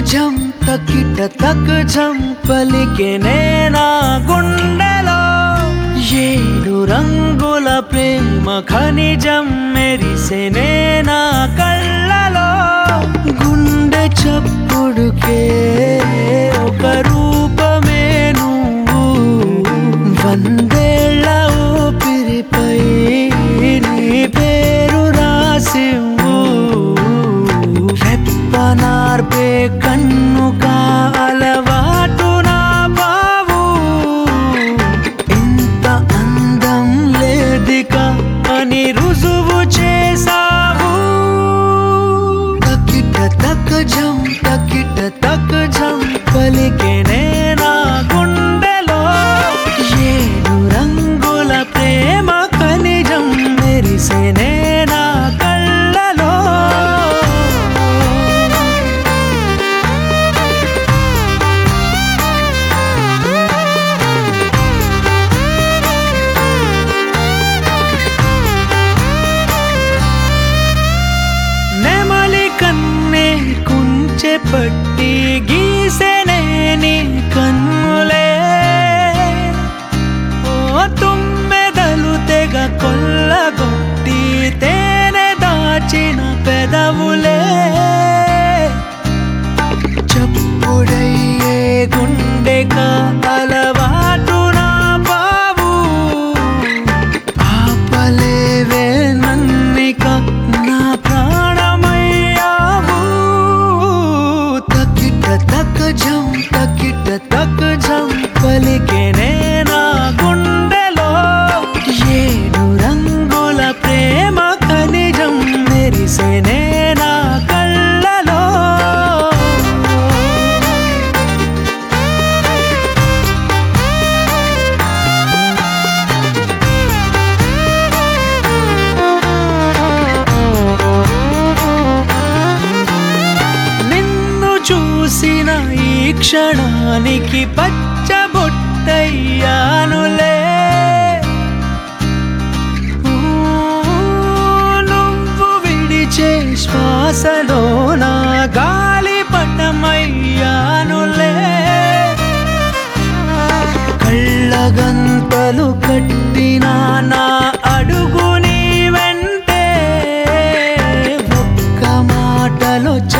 జం తకిట తక్ జం పలికెనే నా గుండెలో ఏడు రంగుల ప్రేమ ఖనిజం మెరిసెనే నా కళ్ళలో గుండె చప్పుడుకే ఒక రూపమే నువ్వు వందేళ్ల ఊపిరిపై నీ పేరు రాసివ్వు రెప్పనార్పే కన్ను కాలవాటు నా బావు ఇంత అందం లేదిక అని రుజువు చేసావు తకిట తక్ జం తకిట తక్ జం పలికెనే నా గుండెలో ఏడు రంగుల ప్రేమ ఖనిజం మెరిసెనే నా కళ్ళలో నెమలి కన్నే కుంచె పట్టి గీసెనే నీ కన్నులే ఓ తుమ్మెదలు తెగ కొల్లగొట్టి తేనె దాచిన పెదవులే చప్పుడయ్యే గుండెక అలవాటు నా బావు ఆపలేవే నన్నిక నా ప్రాణమయ్యావు తకిట తక్ జం తకిట తక్ జం పలికెనే నా గుండెలో ఏడు రంగుల ప్రేమ ఖనిజం మెరిసెనే నా కళ్ళలో నిన్ను చూసిన ఈ క్షణానికి పచ్చబొట్టయ్యానులే ఊ, నువ్వు విడిచే శ్వాసలో నా గాలి పటమయ్యానులే కళ్ళగంతలు కట్టిన నా అడుగు నీ వెంటే ఒక్క మాటలో